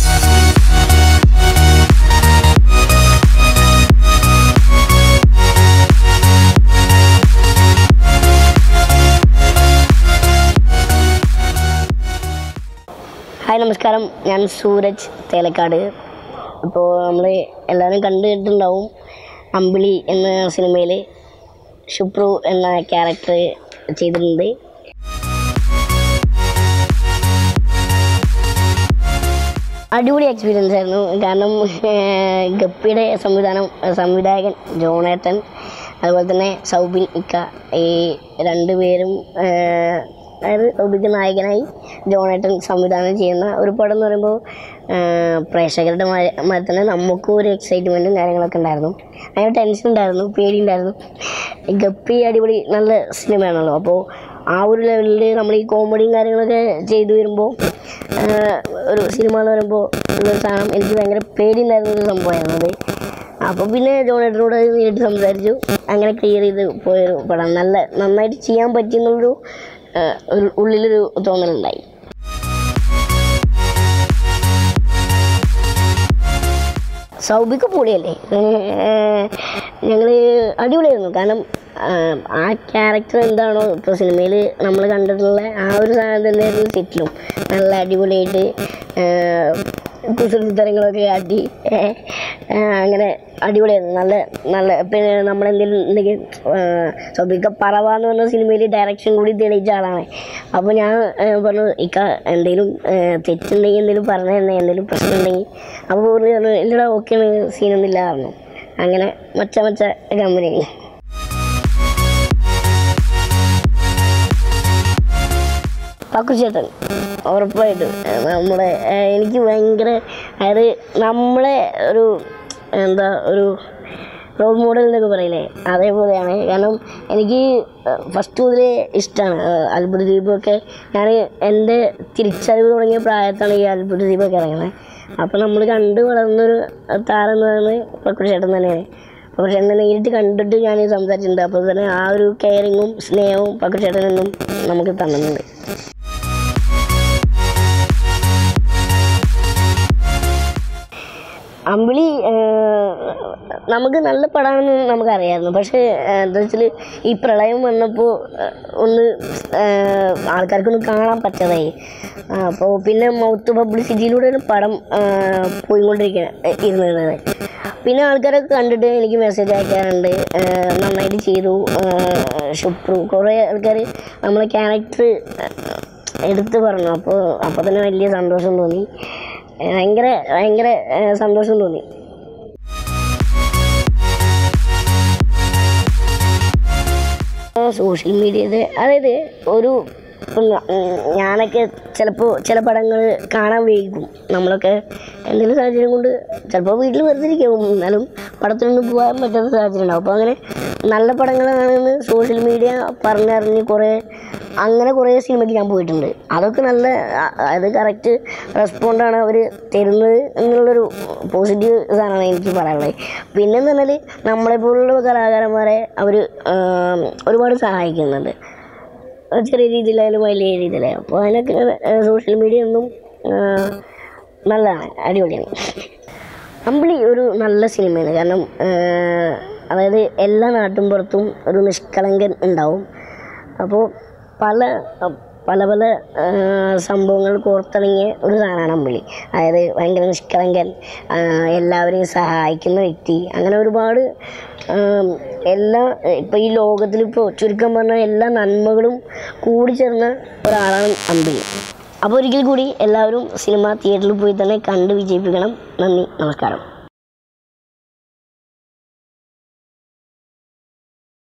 hi നമസ്കാരം ഞാൻ സൂരജ് തേലക്കാട് അപ്പോൾ നമ്മൾ എല്ലാവരും കണ്ടിട്ടുണ്ടാവും അമ്പിളി എന്ന സിനിമയിൽ ഷുപ്രു എന്ന ക്യാരക്ടർ ചെയ്തിട്ടുണ്ട് അടിപൊളി എക്സ്പീരിയൻസ് ആയിരുന്നു കാരണം ഏർ, ഗപ്പിയുടെ സംവിധാനം സംവിധായകൻ ജോണേട്ടൻ അതുപോലെ തന്നെ സൗബിൻ ഇക്ക ഈ രണ്ടുപേരും ഏർ, അതായത് സൗബിക്ക് നായകനായി ജോണേട്ടൻ സംവിധാനം ചെയ്യുന്ന ഒരു പടം എന്ന് പറയുമ്പോൾ ഏർ, പ്രേക്ഷകരുടെ മാതിരി മാതിരി തന്നെ നമുക്കും ഒരു എക്സൈറ്റ്മെൻറ്റും കാര്യങ്ങളൊക്കെ ഉണ്ടായിരുന്നു അതിന് ടെൻഷൻ ഉണ്ടായിരുന്നു പേടി ഉണ്ടായിരുന്നു ഗപ്പി അടിപൊളി നല്ല സിനിമയാണല്ലോ അപ്പോൾ ആ ഒരു ലെവലിൽ നമ്മൾ ഈ കോമഡിയും കാര്യങ്ങളൊക്കെ ചെയ്തു വരുമ്പോൾ ഒരു സിനിമ എന്ന് പറയുമ്പോൾ ഉള്ളൊരു സാധനം എനിക്ക് ഭയങ്കര പേടിയുണ്ടായിരുന്ന ഒരു സംഭവമായിരുന്നു അത് അപ്പോൾ പിന്നെ ജോണേട്ടനോട് നേരിട്ട് സംസാരിച്ചു അങ്ങനെ ക്ലിയർ ചെയ്ത് പോയൊരു പടം നല്ല നന്നായിട്ട് ചെയ്യാൻ പറ്റിയെന്നുള്ളൊരു ആ, ഒരു ഉള്ളിലൊരു തോന്നലുണ്ടായി സൗബിക്ക് പൊളിയല്ലേ ഞങ്ങൾ അടിപൊളിയായിരുന്നു കാരണം ആ, ആ ക്യാരക്ടർ എന്താണോ ഇപ്പോൾ സിനിമയിൽ നമ്മൾ കണ്ടിട്ടുള്ള ആ ഒരു സാധനം തന്നെയായിരുന്നു സെറ്റിലും നല്ല അടിപൊളിയായിട്ട് കുസൃതിത്തരങ്ങളൊക്കെ കാട്ടി ഏ, ആ, അങ്ങനെ അടിപൊളിയായിരുന്നു നല്ല നല്ല പിന്നെ നമ്മളെന്തെങ്കിലും ഉണ്ടെങ്കിൽ സൗബിക്ക പറവ എന്ന് പറഞ്ഞ സിനിമയിൽ ഡയറക്ഷൻ കൂടി തെളിയിച്ച ആളാണ് അപ്പോൾ ഞാൻ ആ, പറഞ്ഞു ഇക്ക എന്തെങ്കിലും തെറ്റുണ്ടെങ്കിൽ എന്തെങ്കിലും പറഞ്ഞു തന്നെ എന്തെങ്കിലും പ്രശ്നം ഉണ്ടെങ്കിൽ അപ്പോൾ പറഞ്ഞു ഇല്ലടാ ഓക്കെ സീനൊന്നും ഇല്ല പറഞ്ഞു അങ്ങനെ മച്ച മച്ച കമ്പനി പക്കുചേട്ടൻ ഉറപ്പായിട്ടും നമ്മുടെ ഏഹ്, എനിക്ക് ഭയങ്കര അതായത് നമ്മളെ ഒരു എന്താ ഒരു റോൾ മോഡൽ എന്നൊക്കെ പറയില്ലേ അതേപോലെയാണ് കാരണം എനിക്ക് ഫസ്റ്റ് മുതലേ ഇഷ്ടമാണ് അത്ഭുത ദീപമൊക്കെ ഞാൻ എൻ്റെ തിരിച്ചറിവ് തുടങ്ങിയ പ്രായത്താണ് ഈ അത്ഭുത ദീപമൊക്കെ ഇറങ്ങുന്നത് അപ്പോൾ നമ്മൾ കണ്ടു വളർന്നൊരു താരം എന്ന് പറയുന്നത് പക്കുചേട്ടൻ തന്നെയാണ് പക്കുചേട്ടനെ നേരിട്ട് കണ്ടിട്ട് ഞാൻ സംസാരിച്ചിട്ടുണ്ട് അപ്പോൾ തന്നെ ആ ഒരു കെയറിങ്ങും സ്നേഹവും പക്കുചേട്ടനിൽ നിന്നും നമുക്ക് തന്നിട്ടുണ്ട് അമ്പിളി ഏഹ്, നമുക്ക് നല്ല പടമാണെന്ന് നമുക്കറിയാമായിരുന്നു പക്ഷേ ഏഹ്, എന്താ വെച്ചാൽ ഈ പ്രളയം വന്നപ്പോൾ ഏഹ്, ഒന്ന് ഏഹ്, ആൾക്കാർക്കൊന്നും കാണാൻ പറ്റാതായി അപ്പോൾ പിന്നെ മൗത്ത് പബ്ലിസിറ്റിയിലൂടെയാണ് പടം ഏഹ്, പോയിക്കൊണ്ടിരിക്കുക ഇരുന്നത് പിന്നെ ആൾക്കാരൊക്കെ കണ്ടിട്ട് എനിക്ക് മെസ്സേജ് അയക്കാറുണ്ട് ഏഹ്, നന്നായിട്ട് ചെയ്തു ഏഹ്, ഷുപ്രു കുറേ ആൾക്കാർ നമ്മളെ ക്യാരക്ടർ എടുത്ത് പറഞ്ഞു അപ്പോൾ അപ്പോൾ തന്നെ വലിയ സന്തോഷം തോന്നി ഏഹ് ഭയങ്കര ഭയങ്കര ഏഹ് സന്തോഷം തോന്നി സോഷ്യൽ മീഡിയയിൽ അതായത് ഒരു ഇപ്പം ഞ- ഉം ഞാനൊക്കെ ചിലപ്പോൾ ചില പടങ്ങൾ കാണാൻ വൈകും നമ്മളൊക്കെ എന്തെങ്കിലും സാഹചര്യം കൊണ്ട് ചിലപ്പോൾ വീട്ടിൽ വെറുതെ ഇരിക്കും എന്നാലും പടത്തിനൊന്നും പോകാൻ പറ്റാത്ത സാഹചര്യം ഉണ്ടാവും അപ്പോൾ അങ്ങനെ നല്ല പടങ്ങളാണെന്ന് സോഷ്യൽ മീഡിയ പറഞ്ഞറിഞ്ഞ് കുറേ അങ്ങനെ കുറേ സിനിമയ്ക്ക് ഞാൻ പോയിട്ടുണ്ട് അതൊക്കെ നല്ല അ- അത് കറക്റ്റ് റെസ്പോണ്ടാണ് അവർ തരുന്നത് എന്നുള്ളൊരു പോസിറ്റീവ് സാധനമാണ് എനിക്ക് പറയാനുള്ളത് പിന്നെ എന്ന് പറഞ്ഞാൽ നമ്മളെപ്പോലുള്ള കലാകാരന്മാരെ അവർ ഒരുപാട് സഹായിക്കുന്നുണ്ട് അത് ചെറിയ രീതിയിലായാലും വലിയ രീതിയിലായാലും അപ്പോൾ അതിനൊക്കെ സോഷ്യൽ മീഡിയ ഒന്നും ആ, നല്ലതാണ് അടിപൊളിയാണ് അമ്പിളി ഒരു നല്ല സിനിമയാണ് കാരണം ആ, അതായത് എല്ലാ നാട്ടും പുറത്തും ഒരു നിഷ്കളങ്കൻ ഉണ്ടാവും അപ്പോൾ പല പല പല ആ, സംഭവങ്ങൾ കോർത്തിണങ്ങിയ ഒരു സാധനമാണ് അമ്പിളി അതായത് ഭയങ്കര നിഷ്കളങ്കൻ ആ, എല്ലാവരെയും സഹായിക്കുന്ന വ്യക്തി അങ്ങനെ ഒരുപാട് ആം, എല്ലാ ഇപ്പോൾ ഈ ലോകത്തിൽ ഇപ്പോൾ ചുരുക്കം പറഞ്ഞാൽ എല്ലാ നന്മകളും കൂടിച്ചേർന്ന ഒരാളാണ് അമ്പിളി അപ്പോൾ ഒരിക്കൽ കൂടി എല്ലാവരും സിനിമ തിയേറ്ററിൽ പോയി തന്നെ കണ്ട് വിജയിപ്പിക്കണം നന്ദി നമസ്കാരം